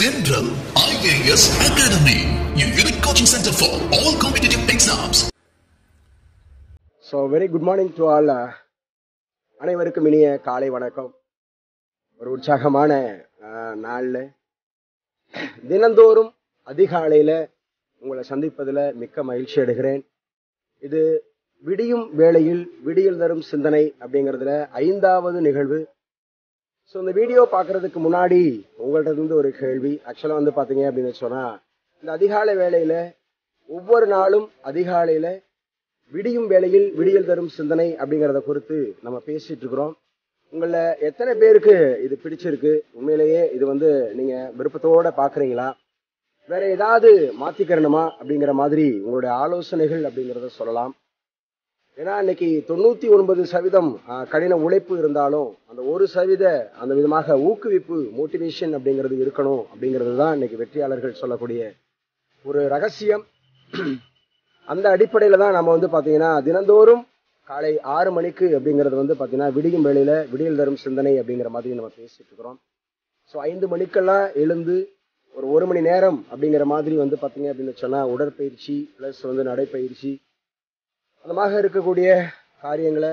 Central IAS Academy, your unique coaching center for all competitive exams. So very good morning to all அனைவருக்கும் இனிய காலை வணக்கம் ஒரு உற்சாகமான நாளில் தினந்தோறும் அதிகாலையில் உங்களை சந்திப்பதில் மிக்க மகிழ்ச்சி அடைகிறேன் இது விடியும் வேளையில் விடியல் தரும் சிந்தனை அப்படிங்கிறதுல ஐந்தாவது நிகழ்வு ஸோ இந்த வீடியோ பார்க்கறதுக்கு முன்னாடி உங்கள்ட்ட இருந்து ஒரு கேள்வி ஆக்சுவலாக வந்து பார்த்தீங்க அப்படின்னு சொன்னால் இந்த அதிகாலை வேளையில் ஒவ்வொரு நாளும் அதிகாலையில் விடியும் வேளையில் விடியல் தரும் சிந்தனை அப்படிங்கிறத குறித்து நம்ம பேசிட்டு இருக்கிறோம் உங்கள எத்தனை பேருக்கு இது பிடிச்சிருக்கு உண்மையிலேயே இது வந்து நீங்க விருப்பத்தோட பாக்குறீங்களா வேற ஏதாவது மாத்திக்கிறணுமா அப்படிங்கிற மாதிரி உங்களுடைய ஆலோசனைகள் அப்படிங்கிறத சொல்லலாம் ஏன்னா இன்னைக்கு தொண்ணூத்தி ஒன்பது சதவீதம் ஆஹ், கடின உழைப்பு இருந்தாலும் அந்த ஒரு சதவீத அந்த விதமாக ஊக்குவிப்பு மோட்டிவேஷன் அப்படிங்கிறது இருக்கணும் அப்படிங்கிறது தான் இன்னைக்கு வெற்றியாளர்கள் சொல்லக்கூடிய ஒரு ரகசியம் அந்த அடிப்படையில தான் நம்ம வந்து பாத்தீங்கன்னா தினந்தோறும் காலை ஆறு மணிக்கு அப்படிங்கிறது வந்து பாத்தீங்கன்னா விடியும் வேளையில விடியல் தரும் சிந்தனை அப்படிங்கிற மாதிரி நம்ம பேசிட்டு இருக்கிறோம் ஸோ ஐந்து மணிக்கெல்லாம் எழுந்து ஒரு ஒரு மணி நேரம் அப்படிங்கிற மாதிரி வந்து பாத்தீங்க அப்படின்னு சொன்னா உடற்பயிற்சி ப்ளஸ் வந்து நடைப்பயிற்சி அந்த மாதிரி இருக்கக்கூடிய காரியங்களை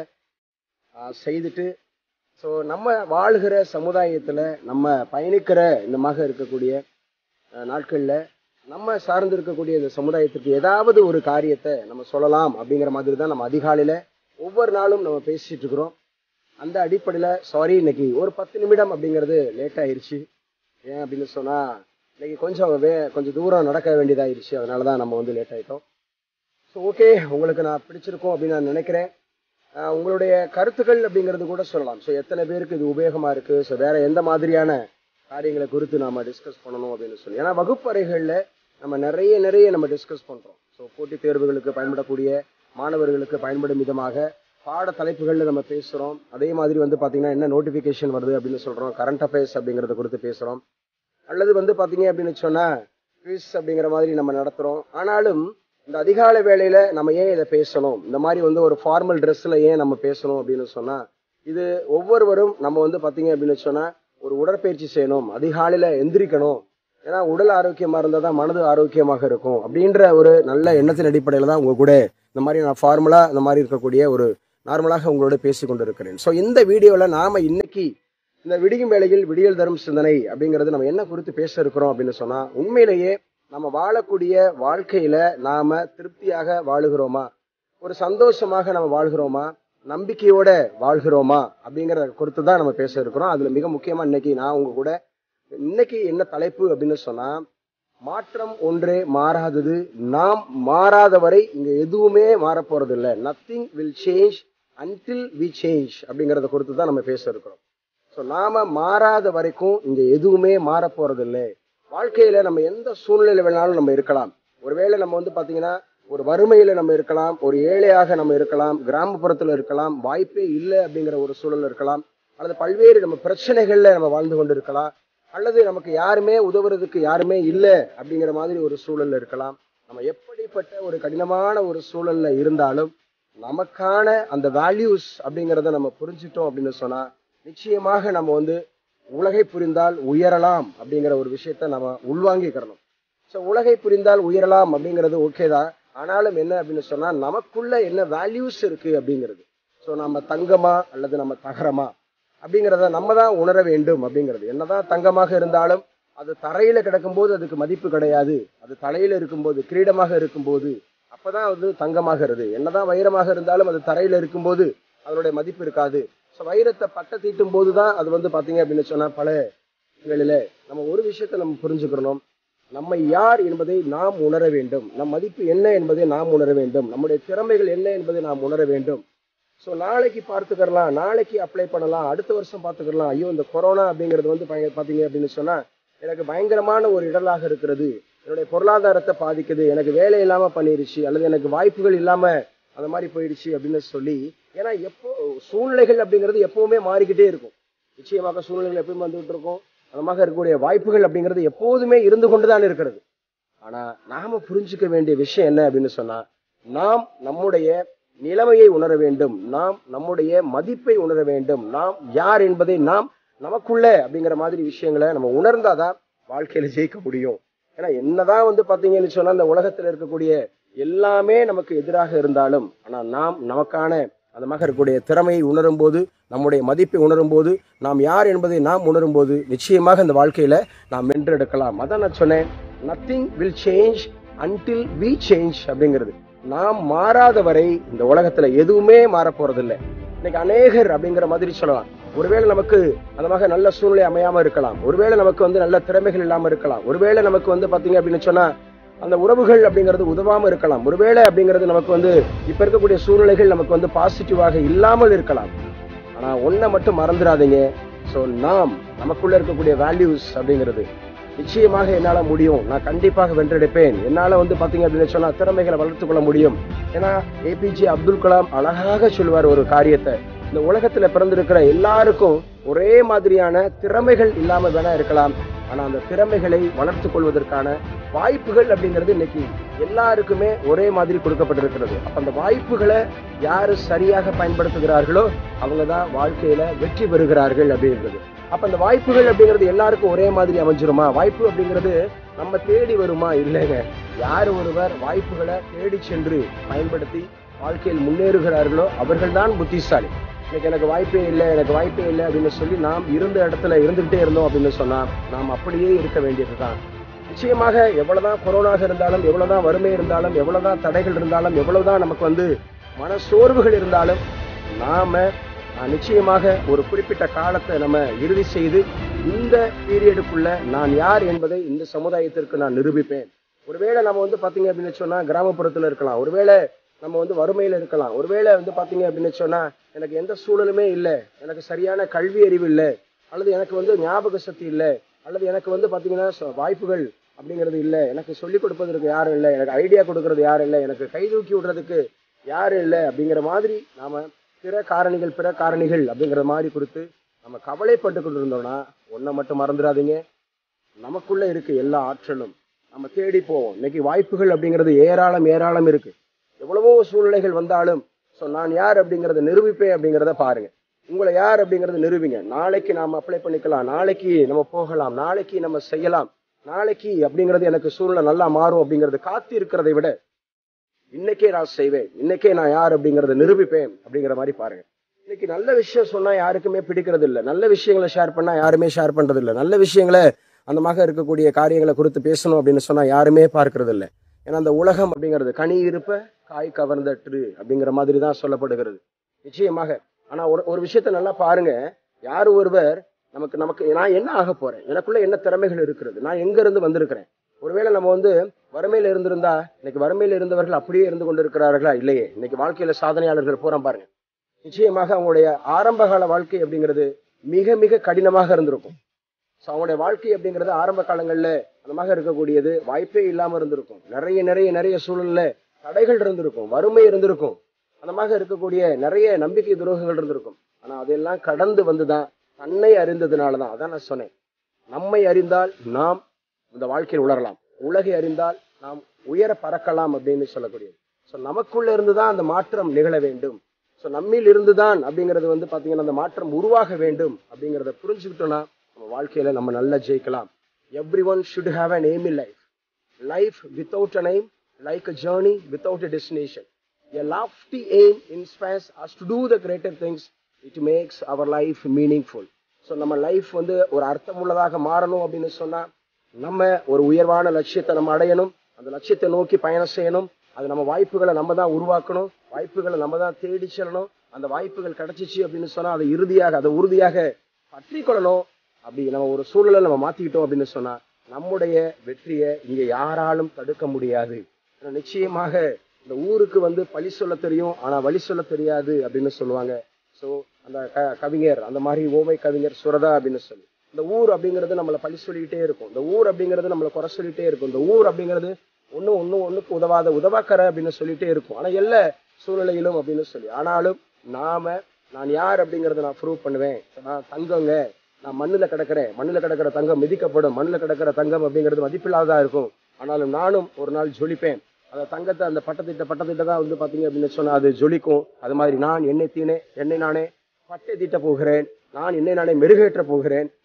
ஆஹ், செய்துட்டு ஸோ நம்ம வாழுகிற சமுதாயத்துல நம்ம பயணிக்கிற இந்த மாதிரி இருக்கக்கூடிய அஹ், நாட்கள்ல நம்ம சார்ந்து இருக்கக்கூடிய இந்த சமுதாயத்துக்கு ஏதாவது ஒரு காரியத்தை நம்ம சொல்லலாம் அப்படிங்கிற மாதிரி தான் நம்ம அதிகாலையில ஒவ்வொரு நாளும் நம்ம பேசிட்டு இருக்கிறோம் அந்த அடிப்படையில சாரி இன்னைக்கு ஒரு பத்து நிமிடம் அப்படிங்கிறது லேட் ஆயிருச்சு ஏன் அப்படின்னு சொன்னா இன்னைக்கு கொஞ்சம் வே கொஞ்சம் தூரம் நடக்க வேண்டியதாயிருச்சு அதனால தான் நம்ம வந்து லேட் ஆயிட்டோம் ஸோ ஓகே உங்களுக்கு நான் பிடிச்சிருக்கோம் அப்படின்னு நான் நினைக்கிறேன் ஆஹ் உங்களுடைய கருத்துக்கள் அப்படிங்கிறது கூட சொல்லலாம் ஸோ எத்தனை பேருக்கு இது உபயோகமா இருக்கு ஸோ வேற எந்த மாதிரியான காரியங்களை குறித்து நாம டிஸ்கஸ் பண்ணணும் அப்படின்னு சொல்லி ஏன்னா வகுப்பறைகளில் நம்ம நிறைய நிறைய நம்ம டிஸ்கஸ் பண்றோம் ஸோ போட்டித் தேர்வுகளுக்கு பயன்படக்கூடிய மாணவர்களுக்கு பயன்படும் விதமாக பாட தலைப்புகளில் நம்ம பேசுறோம் அதே மாதிரி வந்து பாத்தீங்கன்னா என்ன நோட்டிபிகேஷன் வருது அப்படின்னு சொல்றோம் கரண்ட் அஃபேர்ஸ் அப்படிங்கறத குறித்து பேசுறோம் அல்லது வந்து பாத்தீங்க அப்படின்னு சொன்னா குவிஸ் அப்படிங்கிற மாதிரி நம்ம நடத்துறோம் ஆனாலும் இந்த அதிகாலை வேளையில நம்ம ஏன் இதை பேசணும் இந்த மாதிரி வந்து ஒரு ஃபார்மல் ட்ரெஸ்ல ஏன் நம்ம பேசணும் அப்படின்னு சொன்னா இது ஒவ்வொருவரும் நம்ம வந்து பாத்தீங்க அப்படின்னு சொன்னா ஒரு உடற்பயிற்சி செய்யணும் அதிகாலையில எந்திரிக்கணும் ஏன்னா உடல் ஆரோக்கியமா இருந்தா தான் மனது ஆரோக்கியமாக இருக்கும் அப்படின்ற ஒரு நல்ல எண்ணத்தின் அடிப்படையில தான் உங்க கூட இந்த மாதிரி நான் ஃபார்முலா இந்த மாதிரி இருக்கக்கூடிய ஒரு நார்மலாக உங்களோட பேசி கொண்டிருக்கிறேன் ஸோ இந்த வீடியோல நாம இன்னைக்கு இந்த விடியும் வேளையில் விடியல் தரும் சிந்தனை அப்படிங்கிறது நம்ம என்ன குறித்து பேச இருக்கிறோம் அப்படின்னு சொன்னா உண்மையிலேயே நம்ம வாழக்கூடிய வாழ்க்கையில நாம திருப்தியாக வாழுகிறோமா ஒரு சந்தோஷமாக நம்ம வாழ்கிறோமா நம்பிக்கையோட வாழ்கிறோமா அப்படிங்கறத குறித்து தான் நம்ம பேச இருக்கிறோம் அதுல மிக முக்கியமா இன்னைக்கு நான் உங்க கூட இன்னைக்கு என்ன தலைப்பு அப்படின்னு சொன்னா மாற்றம் ஒன்றே மாறாதது நாம் மாறாத வரை இங்க எதுவுமே மாறப் போறது இல்ல nothing will change until we change அப்படிங்கறத குறித்து தான் நம்ம பேச இருக்கிறோம் ஸோ நாம மாறாத வரைக்கும் இங்க எதுவுமே மாறப் போறது இல்லை வாழ்க்கையில நம்ம எந்த சூழ்நிலை வேணாலும் நம்ம இருக்கலாம் ஒருவேளை நம்ம வந்து பாத்தீங்கன்னா ஒரு வறுமையில நம்ம இருக்கலாம் ஒரு ஏழையாக நம்ம இருக்கலாம் கிராமப்புறத்துல இருக்கலாம் வாய்ப்பே இல்லை அப்படிங்கிற ஒரு சூழல் இருக்கலாம் அல்லது பல்வேறு நம்ம பிரச்சனைகள்ல நம்ம வாழ்ந்து கொண்டு இருக்கலாம் அல்லது நமக்கு யாருமே உதவுறதுக்கு யாருமே இல்லை அப்படிங்கிற மாதிரி ஒரு சூழல்ல இருக்கலாம் நம்ம எப்படிப்பட்ட ஒரு கடினமான ஒரு சூழல்ல இருந்தாலும் நமக்கான அந்த வேல்யூஸ் அப்படிங்கிறத நம்ம புரிஞ்சிட்டோம் அப்படின்னு சொன்னா நிச்சயமாக நம்ம வந்து உலகை புரிந்தால் உயரலாம் அப்படிங்கிற ஒரு விஷயத்த நம்ம உள்வாங்கிக்கிறணும் ஸோ உலகை புரிந்தால் உயரலாம் அப்படிங்கிறது ஓகே தான் ஆனாலும் என்ன அப்படின்னு சொன்னா நமக்குள்ள என்ன வேல்யூஸ் இருக்கு அப்படிங்கிறது ஸோ நம்ம தங்கமா அல்லது நம்ம தகரமா அப்படிங்கிறத நம்ம தான் உணர வேண்டும் அப்படிங்கிறது என்னதான் தங்கமாக இருந்தாலும் அது தரையில கிடக்கும்போது அதுக்கு மதிப்பு கிடையாது அது தலையில இருக்கும்போது கிரீடமாக இருக்கும்போது அப்பதான் அது தங்கமாகிறது என்னதான் வைரமாக இருந்தாலும் அது தரையில இருக்கும்போது அதனுடைய மதிப்பு இருக்காது ஸோ வைரத்தை பட்டை தீட்டும் போது தான் அது வந்து பாத்தீங்க அப்படின்னு சொன்னா பல வேளையில நம்ம ஒரு விஷயத்த நம்ம புரிஞ்சுக்கிறணும் நம்ம யார் என்பதை நாம் உணர வேண்டும் நம் மதிப்பு என்ன என்பதை நாம் உணர வேண்டும் நம்முடைய திறமைகள் என்ன என்பதை நாம் உணர வேண்டும் ஸோ நாளைக்கு பார்த்துக்கலாம் நாளைக்கு அப்ளை பண்ணலாம் அடுத்த வருஷம் பார்த்துக்கலாம் ஐயோ இந்த கொரோனா அப்படிங்கிறது வந்து பயங்க- பாத்தீங்க அப்படின்னு சொன்னா எனக்கு பயங்கரமான ஒரு இடலாக இருக்கிறது என்னுடைய பொருளாதாரத்தை பாதிக்குது எனக்கு வேலை இல்லாம பண்ணிருச்சு அல்லது எனக்கு வாய்ப்புகள் இல்லாம அந்த மாதிரி போயிடுச்சு அப்படின்னு சொல்லி ஏன்னா எப்போ சூழ்நிலைகள் அப்படிங்கிறது எப்பவுமே மாறிக்கிட்டே இருக்கும் நிச்சயமாக சூழ்நிலைகள் எப்பவுமே வந்துகிட்டு இருக்கும் அந்த மாதிரி இருக்கக்கூடிய வாய்ப்புகள் அப்படிங்கிறது எப்போதுமே இருந்து கொண்டுதான் இருக்கிறது ஆனா நாம புரிஞ்சுக்க வேண்டிய விஷயம் என்ன அப்படின்னு சொன்னா நாம் நம்முடைய நிலைமையை உணர வேண்டும் நாம் நம்முடைய மதிப்பை உணர வேண்டும் நாம் யார் என்பதை நாம் நமக்குள்ள அப்படிங்கிற மாதிரி விஷயங்களை நம்ம உணர்ந்தாதான் வாழ்க்கையில ஜெயிக்க முடியும் ஏன்னா என்னதான் வந்து பாத்தீங்கன்னு சொன்னா இந்த உலகத்துல இருக்கக்கூடிய எல்லாமே நமக்கு எதிராக இருந்தாலும் ஆனா நாம் நமக்கான அந்த மக இருக்கக்கூடிய திறமையை உணரும் போது நம்முடைய மதிப்பை உணரும் போது நாம் யார் என்பதை நாம் உணரும் போது நிச்சயமாக இந்த வாழ்க்கையில நாம் வென்றெடுக்கலாம் அதான் நான் சொன்னேன் nothing will change until we change அப்படிங்கிறது நாம் மாறாத வரை இந்த உலகத்துல எதுவுமே மாறப் போறதில்லை இன்னைக்கு அநேகர் அப்படிங்கிற மாதிரி சொல்லலாம் ஒருவேளை நமக்கு அந்த மாதிரி நல்ல சூழ்நிலை அமையாம இருக்கலாம் ஒருவேளை நமக்கு வந்து நல்ல திறமைகள் இல்லாம இருக்கலாம் ஒருவேளை நமக்கு வந்து பாத்தீங்க அப்படின்னு சொன்னா அந்த உறவுகள் அப்படிங்கிறது உதவாம இருக்கலாம் ஒருவேளை அப்படிங்கிறது நமக்கு வந்து இப்ப இருக்கக்கூடிய சூழ்நிலைகள் நமக்கு வந்து பாசிட்டிவாக இல்லாமல் இருக்கலாம் ஆனா ஒன்ன மட்டும் மறந்துடாதீங்க சோ நாம் நமக்குள்ள இருக்கக்கூடிய வேல்யூஸ் அப்படிங்கிறது நிச்சயமாக என்னால முடியும் நான் கண்டிப்பாக வென்றெடுப்பேன் என்னால வந்து பாத்தீங்க அப்படின்னு சொன்னா திறமைகளை வளர்த்துக் கொள்ள முடியும் ஏன்னா ஏபிஜே அப்துல் கலாம் அழகாக சொல்லுவார் ஒரு காரியத்தை இந்த உலகத்துல பிறந்திருக்கிற எல்லாருக்கும் ஒரே மாதிரியான திறமைகள் இல்லாம வேணா இருக்கலாம் ஆனா அந்த திறமைகளை வளர்த்துக் கொள்வதற்கான வாய்ப்புகள் அப்படிங்கிறது இன்னைக்கு எல்லாருக்குமே ஒரே மாதிரி கொடுக்கப்பட்டிருக்கிறது அப்ப அந்த வாய்ப்புகளை யாரு சரியாக பயன்படுத்துகிறார்களோ அவங்க தான் வாழ்க்கையில வெற்றி பெறுகிறார்கள் அப்படிங்கிறது அப்ப அந்த வாய்ப்புகள் அப்படிங்கிறது எல்லாருக்கும் ஒரே மாதிரி அமைஞ்சிருமா வாய்ப்பு அப்படிங்கிறது நம்ம தேடி வருமா இல்லைங்க யார் ஒருவர் வாய்ப்புகளை தேடி சென்று பயன்படுத்தி வாழ்க்கையில் முன்னேறுகிறார்களோ அவர்கள்தான் புத்திசாலி இன்னைக்கு எனக்கு வாய்ப்பே இல்லை எனக்கு வாய்ப்பே இல்லை அப்படின்னு சொல்லி நாம் இருந்த இடத்துல இருந்துகிட்டே இருந்தோம் அப்படின்னு சொன்னா நாம் அப்படியே இருக்க வேண்டியதுதான் நிச்சயமாக எவ்வளவுதான் கொரோனாக இருந்தாலும் எவ்வளவுதான் வறுமை இருந்தாலும் எவ்வளவுதான் தடைகள் இருந்தாலும் எவ்வளவுதான் நமக்கு வந்து மன சோர்வுகள் இருந்தாலும் நாம ஆஹ், நிச்சயமாக ஒரு குறிப்பிட்ட காலத்தை நம்ம இறுதி செய்து இந்த பீரியடுக்குள்ள நான் யார் என்பதை இந்த சமுதாயத்திற்கு நான் நிரூபிப்பேன் ஒருவேளை நம்ம வந்து பாத்தீங்க அப்படின்னு சொன்னா கிராமப்புறத்துல இருக்கலாம் ஒருவேளை நம்ம வந்து வறுமையில இருக்கலாம் ஒருவேளை வந்து பாத்தீங்க அப்படின்னு சொன்னா எனக்கு எந்த சூழலுமே இல்லை எனக்கு சரியான கல்வி அறிவு இல்லை அல்லது எனக்கு வந்து ஞாபக சக்தி இல்லை அல்லது எனக்கு வந்து பாத்தீங்கன்னா சொ- வாய்ப்புகள் அப்படிங்கிறது இல்லை எனக்கு சொல்லிக் கொடுப்பதற்கு யாரும் இல்லை எனக்கு ஐடியா கொடுக்கறது யாரும் இல்லை எனக்கு கை தூக்கி விடுறதுக்கு யாரும் இல்லை அப்படிங்கிற மாதிரி நாம பிற காரணிகள் பிற காரணிகள் அப்படிங்கிற மாதிரி குறித்து நம்ம கவலைப்பட்டு கொண்டு இருந்தோம்னா ஒன்றை மட்டும் மறந்துடாதீங்க நமக்குள்ள இருக்கு எல்லா ஆற்றலும் நம்ம தேடி போவோம் இன்னைக்கு வாய்ப்புகள் அப்படிங்கிறது ஏராளம் ஏராளம் இருக்கு எவ்வளவோ சூழ்நிலைகள் வந்தாலும் ஸோ நான் யார் அப்படிங்கறத நிரூபிப்பேன் அப்படிங்கிறத பாருங்க உங்களை யார் அப்படிங்கறத நிரூபிங்க நாளைக்கு நாம அப்ளை பண்ணிக்கலாம் நாளைக்கு நம்ம போகலாம் நாளைக்கு நம்ம செய்யலாம் நாளைக்கு அப்படிங்கிறது எனக்கு சூழ்நிலை நல்லா மாறும் அப்படிங்கறது காத்து இருக்கிறதை விட இன்னைக்கே நான் செய்வேன் இன்னைக்கே நான் யார் அப்படிங்கறத நிரூபிப்பேன் அப்படிங்கிற மாதிரி பாருங்க இன்னைக்கு நல்ல விஷயம் சொன்னா யாருக்குமே பிடிக்கிறது இல்ல நல்ல விஷயங்களை ஷேர் பண்ணா யாருமே ஷேர் பண்றது இல்ல நல்ல விஷயங்களை அந்த மக இருக்கக்கூடிய காரியங்களை குறித்து பேசணும் அப்படின்னு சொன்னா யாருமே பார்க்கறது இல்ல ஏன்னா அந்த உலகம் அப்படிங்கிறது கனி இருப்ப காய் கவர்ந்தற்று அப்படிங்கிற மாதிரி தான் சொல்லப்படுகிறது நிச்சயமாக ஆனா ஒரு ஒரு விஷயத்த நல்லா பாருங்க யார் ஒருவர் நமக்கு நமக்கு நான் என்ன ஆக போறேன் எனக்குள்ள என்ன திறமைகள் இருக்கிறது நான் எங்க இருந்து வந்திருக்கிறேன் ஒருவேளை நம்ம வந்து வறுமையில இருந்திருந்தா இன்னைக்கு வறுமையில இருந்தவர்கள் அப்படியே இருந்து கொண்டிருக்கிறார்களா இல்லையே இன்னைக்கு வாழ்க்கையில சாதனையாளர்கள் பூரா பாருங்க நிச்சயமாக அவங்களுடைய ஆரம்ப கால வாழ்க்கை அப்படிங்கிறது மிக மிக கடினமாக இருந்திருக்கும் ஸோ அவங்களுடைய வாழ்க்கை அப்படிங்கிறது ஆரம்ப காலங்கள்ல அந்த மாதிரி இருக்கக்கூடியது வாய்ப்பே இல்லாம இருந்திருக்கும் நிறைய நிறைய நிறைய சூழல்ல தடைகள் இருந்திருக்கும் வறுமை இருந்திருக்கும் அந்த மாதிரி இருக்கக்கூடிய நிறைய நம்பிக்கை துரோகங்கள் இருந்திருக்கும் ஆனா அதெல்லாம் கடந்து வந்துதான் தன்னை அறிந்ததுனாலதான் அதான் நான் சொன்னேன் நம்மை அறிந்தால் நாம் இந்த வாழ்க்கையில் உணரலாம் உலகை அறிந்தால் நாம் உயர பறக்கலாம் அப்படின்னு சொல்லக்கூடியது ஸோ நமக்குள்ள இருந்துதான் அந்த மாற்றம் நிகழ வேண்டும் ஸோ நம்மில் இருந்துதான் அப்படிங்கிறது வந்து பாத்தீங்கன்னா அந்த மாற்றம் உருவாக வேண்டும் அப்படிங்கிறத புரிஞ்சுக்கிட்டோம்னா நம்ம வாழ்க்கையில நம்ம நல்லா ஜெயிக்கலாம் every one should have an aim in life life without an aim like a journey without a destination A lofty aim inspires us to do the greater things. It makes our life meaningful. So நம்ம life வந்து ஒரு அர்த்தமுள்ளதாக மாறணும் அப்படின்னு சொன்னா நம்ம ஒரு உயர்வான லட்சியத்தை நம்ம அடையணும் அந்த லட்சியத்தை நோக்கி பயணம் செய்யணும் அது நம்ம வாய்ப்புகளை நம்ம தான் உருவாக்கணும் வாய்ப்புகளை நம்ம தான் தேடி செல்லணும் அந்த வாய்ப்புகள் கிடைச்சிச்சு அப்படின்னு சொன்னா அதை இறுதியாக அதை உறுதியாக பற்றி கொள்ளணும் அப்படி நம்ம ஒரு சூழலை நம்ம மாத்திக்கிட்டோம் அப்படின்னு சொன்னா நம்முடைய வெற்றியை இங்க யாராலும் தடுக்க முடியாது ஏன்னா நிச்சயமாக இந்த ஊருக்கு வந்து பழி சொல்ல தெரியும் ஆனா வழி சொல்ல தெரியாது அப்படின்னு சொல்லுவாங்க சோ அந்த க- கவிஞர் அந்த மாதிரி ஓமை கவிஞர் சுரதா அப்படின்னு சொல்லி இந்த ஊர் அப்படிங்கிறது நம்மளை பழி சொல்லிக்கிட்டே இருக்கும் இந்த ஊர் அப்படிங்கிறது நம்மளை குறை சொல்லிட்டே இருக்கும் இந்த ஊர் அப்படிங்கிறது ஒண்ணும் ஒண்ணும் ஒண்ணுக்கு உதவாத உதவாக்கற அப்படின்னு சொல்லிட்டே இருக்கும் ஆனா எல்லா சூழ்நிலையிலும் அப்படின்னு சொல்லி ஆனாலும் நாம நான் யார் அப்படிங்கறத நான் ப்ரூவ் பண்ணுவேன் நான் தங்கங்க நான் மண்ணுல கிடக்கிறேன் மண்ணுல கிடக்கிற தங்கம் மிதிக்கப்படும் மண்ணுல கிடக்கிற தங்கம் அப்படிங்கிறது மதிப்பில்லாததா இருக்கும் ஆனாலும் நானும் ஒரு நாள் ஜொலிப்பேன் அந்த தங்கத்தை அந்த பட்டத்திட்ட பட்டத்திட்ட தான் வந்து பாத்தீங்க அப்படின்னு சொன்னா அது ஜொலிக்கும் அது மாதிரி நான் என்னை தீனே என்னை நானே பட்டை தீட்ட போகிறேன் நான் என்னை நானே மெருகேற்ற போகிறேன்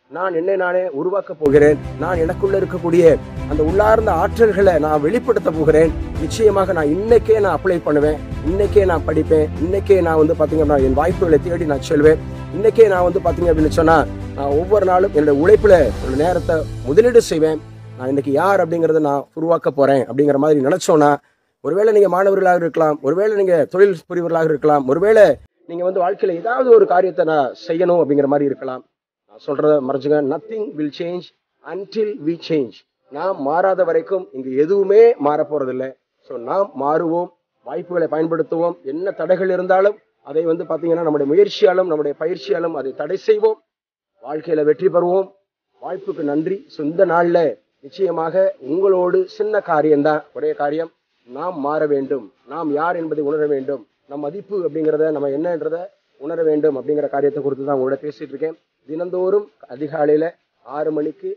நான் என்னை நானே உருவாக்க போகிறேன் நான் எனக்குள்ள இருக்கக்கூடிய அந்த உள்ளார்ந்த ஆற்றல்களை நான் வெளிப்படுத்த போகிறேன் நிச்சயமாக நான் இன்னைக்கே நான் அப்ளை பண்ணுவேன் இன்னைக்கே நான் படிப்பேன் இன்னைக்கே நான் வந்து பாத்தீங்கன்னா என் வாய்ப்புகளை தேடி நான் செல்வேன் இன்னைக்கே நான் வந்து பாத்தீங்க அப்படின்னு சொன்னா நான் ஒவ்வொரு நாளும் என்னுடைய உழைப்புல என்னோட நேரத்தை முதலீடு செய்வேன் நான் இன்னைக்கு யார் அப்படிங்கறத நான் உருவாக்க போறேன் அப்படிங்கிற மாதிரி நினைச்சோன்னா ஒருவேளை நீங்க மாணவர்களாக இருக்கலாம் ஒருவேளை நீங்க தொழில் புரிவர்களாக இருக்கலாம் ஒருவேளை நீங்க வந்து வாழ்க்கையில ஏதாவது ஒரு காரியத்தை நான் செய்யணும் அப்படிங்கிற மாதிரி இருக்கலாம் நான் சொல்றத மறைச்சுங்க nothing will change until we change நாம் மாறாத வரைக்கும் இங்கு எதுவுமே மாற போறதில்லை ஸோ நாம் மாறுவோம் வாய்ப்புகளை பயன்படுத்துவோம் என்ன தடைகள் இருந்தாலும் அதை வந்து பாத்தீங்கன்னா நம்முடைய முயற்சியாலும் நம்முடைய பயிற்சியாலும் அதை தடை செய்வோம் வாழ்க்கையில வெற்றி பெறுவோம் வாய்ப்புக்கு நன்றி ஸோ இந்த நாள்ல நிச்சயமாக உங்களோடு சின்ன காரியம்தான் ஒரே காரியம் நாம் மாற வேண்டும் நாம் யார் என்பதை உணர வேண்டும் நம் மதிப்பு அப்படிங்கிறத நம்ம என்னன்றத உணர வேண்டும் அப்படிங்கிற காரியத்தை குறித்து தான் உங்களோட பேசிட்டு இருக்கேன் தினந்தோறும் அதிகாலையில ஆறு மணிக்கு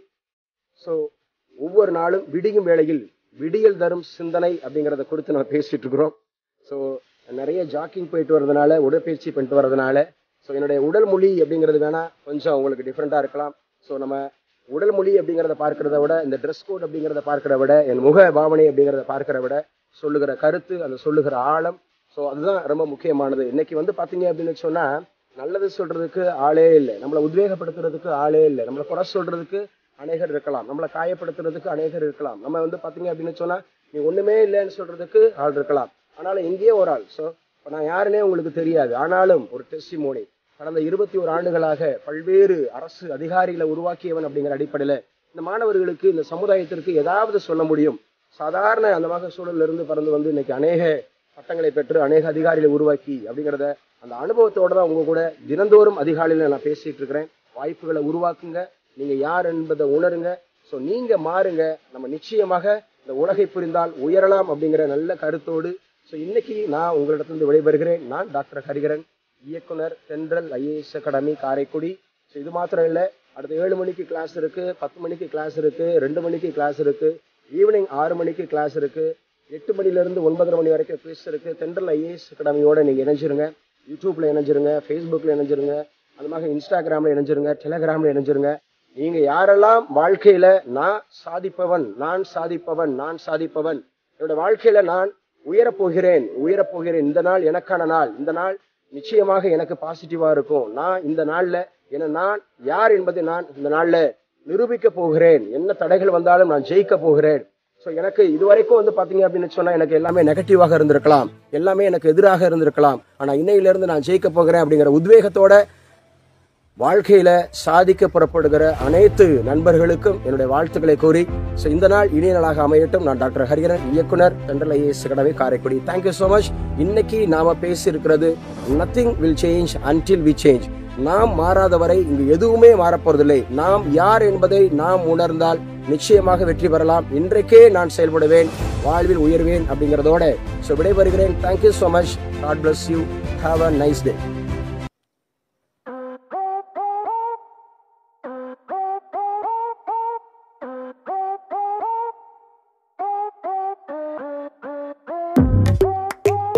ஸோ ஒவ்வொரு நாளும் விடியும் வேளையில் விடியல் தரும் சிந்தனை அப்படிங்கிறத குறித்து நம்ம பேசிட்டு இருக்கிறோம் ஸோ நிறைய ஜாக்கிங் போயிட்டு வர்றதுனால உடற்பயிற்சி பண்ணிட்டு வர்றதுனால ஸோ என்னுடைய உடல் மொழி அப்படிங்கிறது வேணா கொஞ்சம் உங்களுக்கு டிஃப்ரெண்ட்டாக இருக்கலாம் ஸோ நம்ம உடல் மொழி அப்படிங்கிறத பார்க்கிறத விட இந்த ட்ரெஸ் கோட் அப்படிங்கிறத பார்க்கிறத விட என் முக பாவனை அப்படிங்கிறத பார்க்கிறத விட சொல்லுகிற கருத்து அந்த சொல்லுகிற ஆழம் ஸோ அதுதான் ரொம்ப முக்கியமானது இன்னைக்கு வந்து பார்த்தீங்க அப்படின்னு சொன்னா நல்லது சொல்றதுக்கு ஆளே இல்லை நம்மளை உத்வேகப்படுத்துறதுக்கு ஆளே இல்லை நம்மளை குறை சொல்றதுக்கு அநேகர் இருக்கலாம் நம்மளை காயப்படுத்துறதுக்கு அநேகர் இருக்கலாம் நம்ம வந்து பார்த்தீங்க அப்படின்னு சொன்னா நீ ஒண்ணுமே இல்லைன்னு சொல்றதுக்கு ஆள் இருக்கலாம் ஆனாலும் எங்கேயோ ஒரு ஆள் ஸோ இப்போ நான் யாருன்னே உங்களுக்கு தெரியாது ஆனாலும் ஒரு டெஸ்டிமோனி கடந்த இருபத்தி ஒரு ஆண்டுகளாக பல்வேறு அரசு அதிகாரிகளை உருவாக்கியவன் அப்படிங்கிற அடிப்படையில இந்த மாணவர்களுக்கு இந்த சமுதாயத்திற்கு ஏதாவது சொல்ல முடியும் சாதாரண அந்த மாதிரி சூழல்ல இருந்து பறந்து வந்து இன்னைக்கு அநேக பட்டங்களை பெற்று அநேக அதிகாரிகளை உருவாக்கி அப்படிங்கிறத அந்த அனுபவத்தோட தான் உங்க கூட தினந்தோறும் அதிகாலையில நான் பேசிட்டு இருக்கிறேன் வாய்ப்புகளை உருவாக்குங்க நீங்க யார் என்பதை உணருங்க ஸோ நீங்க மாறுங்க நம்ம நிச்சயமாக இந்த உலகை புரிந்தால் உயரலாம் அப்படிங்கிற நல்ல கருத்தோடு ஸோ இன்னைக்கு நான் உங்களிடத்திலிருந்து விடைபெறுகிறேன் நான் டாக்டர் ஹரிகரன் இயக்குனர் central IAS academy Karaikudi so இது மாத்திரம் இல்லை அடுத்த ஏழு மணிக்கு கிளாஸ் இருக்கு பத்து மணிக்கு கிளாஸ் இருக்கு ரெண்டு மணிக்கு கிளாஸ் இருக்கு ஈவினிங் ஆறு மணிக்கு கிளாஸ் இருக்கு எட்டு மணில இருந்து ஒன்பதரை மணி வரைக்கும் குவிஸ் இருக்கு சென்ட்ரல் ஐஏஎஸ் அகாடமியோட நீங்க இணைஞ்சிருங்க யூடியூப்ல இணைஞ்சிருங்க ஃபேஸ்புக்ல இணைஞ்சிருங்க அது மாதிரி இன்ஸ்டாகிராம்ல இணைஞ்சிருங்க டெலிகிராம்ல இணைஞ்சிருங்க நீங்க யாரெல்லாம் வாழ்க்கையில நான் சாதிப்பவன் நான் சாதிப்பவன் நான் சாதிப்பவன் என்னோட வாழ்க்கையில நான் உயரப் போகிறேன் உயரப் போகிறேன் இந்த நாள் எனக்கான நாள் இந்த நாள் நிச்சயமாக எனக்கு பாசிட்டிவா இருக்கும் நான் இந்த நாள்ல என நான் யார் என்பதை நான் இந்த நாள்ல நிரூபிக்க போகிறேன் என்ன தடைகள் வந்தாலும் நான் ஜெயிக்க போகிறேன் ஸோ எனக்கு இதுவரைக்கும் வந்து பாத்தீங்க அப்படின்னு சொன்னா எனக்கு எல்லாமே நெகட்டிவாக இருந்திருக்கலாம் எல்லாமே எனக்கு எதிராக இருந்திருக்கலாம் ஆனா இன்னையில இருந்து நான் ஜெயிக்க போகிறேன் அப்படிங்கிற உத்வேகத்தோட வாழ்க்கையில சாதிக்க புறப்படுகிற அனைத்து நண்பர்களுக்கும் என்னுடைய வாழ்த்துக்களை கூறி ஸோ இந்த நாள் இனிய நாளாக அமையட்டும் நான் டாக்டர் ஹரிகரன் இயக்குனர் சென்ட்ரல் ஐஏஎஸ் கடவை காரைக்குடி தேங்க்யூ ஸோ மச் இன்னைக்கு நாம பேசி இருக்கிறது nothing will change until we change நாம் மாறாத வரை இங்கு எதுவுமே மாறப்போறதில்லை நாம் யார் என்பதை நாம் உணர்ந்தால் நிச்சயமாக வெற்றி பெறலாம் இன்றைக்கே நான் செயல்படுவேன் வாழ்வில் உயர்வேன் அப்படிங்கிறதோட ஸோ விடைபெறுகிறேன் thank you so much God bless you have a nice day